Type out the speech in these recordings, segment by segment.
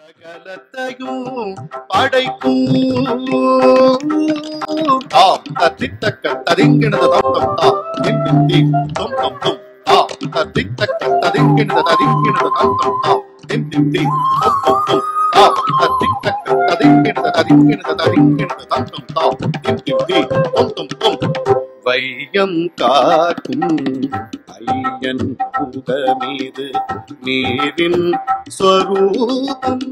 சகலத்தையும் படைக்கும் தாம் தத்தித்தக்க ததிங்கினது தம் தம் தாம் திம் திம் தீம் தொம் தொம் தொம் தாம் தத்தித்தக்க ததிங்கினது ததிங்கினது தம் தம் தாம் திம் திம் தீம் தொம் தொம் தொம் தாம் தத்தித்தக்க ததிங்கினது ததிங்கினது ததிங்கினது தம் தம் தாம் திம் திம் தீம் தொம் தொம் தொம் வையம் காக்கும் ஐயன் புகமீது நீரின் ஸ்வரூபம்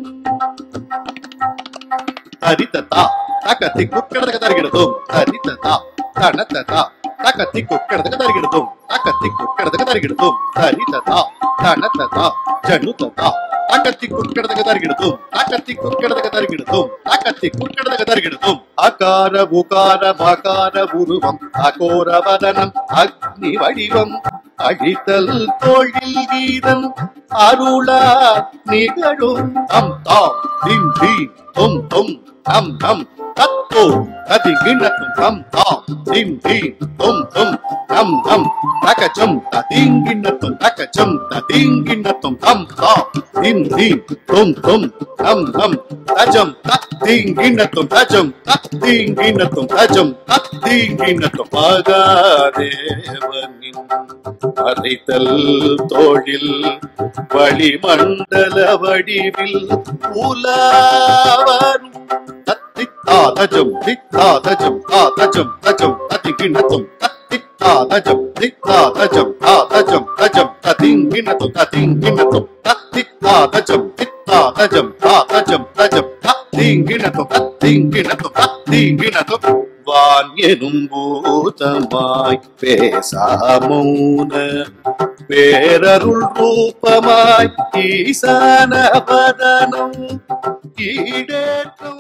ಹರಿತತಾ ತಕತಿ ಕುಕ್ಕಡದಗ ತರಗಿಡದು ಹರಿತತಾ ತಣತತಾ ತಕತಿ ಕುಕ್ಕಡದಗ ತರಗಿಡದು ತಕತಿ ಕುಕ್ಕಡದಗ ತರಗಿಡದು ಹರಿತತಾ ತಣತತಾ ಜನುತತಾ ತಕತಿ ಕುಕ್ಕಡದಗ ತರಗಿಡದು ತಕತಿ ಕುಕ್ಕಡದಗ ತರಗಿಡದು ತಕತಿ ಕುಕ್ಕಡದಗ ತರಗಿಡದು அகார உகார மகார உருவம் அகோர வதனம் அக்னி வடிவம் அழித்தல் தோழில் கீதம் அருளா நிகழும் தம் தாம் திம் தீம் தொம் தொம் தம் தம் தத்தோ கதி கிண்ணத்தும் தம் தாம் திம் தீம் தொம் தொம் தம் தம் தகச்சம் ததீங்கிண்ணத்தும் தகச்சம் ததீங்கிண்ணத்தும் தம் தாம் திம் தீம் தொம் தொம் தம் தம் தஜம் தத்தீங்கிண்ணத்தும் தஜம் தத்தீங்கிண்ணத்தும் தஜம் தத்தீங்கிண்ணத்தும் மகாதேவனின் அரைத்தல் தோழில் வளிமண்டல வடிவில் உலாவரும் தத்தித்தாதஜம் தித்தாதஜம் தாதஜம் தஜம் ததிகிணத்தும் தத்தித்தாதஜம் தித்தாதஜம் தாதஜம் தஜம் ததிங்கிணத்தும் ததிங்கிணத்தும் தத்தித்தாதஜம் தித்தாதஜம் தாதஜம் தஜம் தத்திங்கிணத்தும் தத்திங்கிணத்தும் தத்திங்கிணத்தும் வான் எனும் பூதமாய் பேசாமௌன பேரருள் ரூபமாய் ஈசான பதனம் ஈடேற்றும்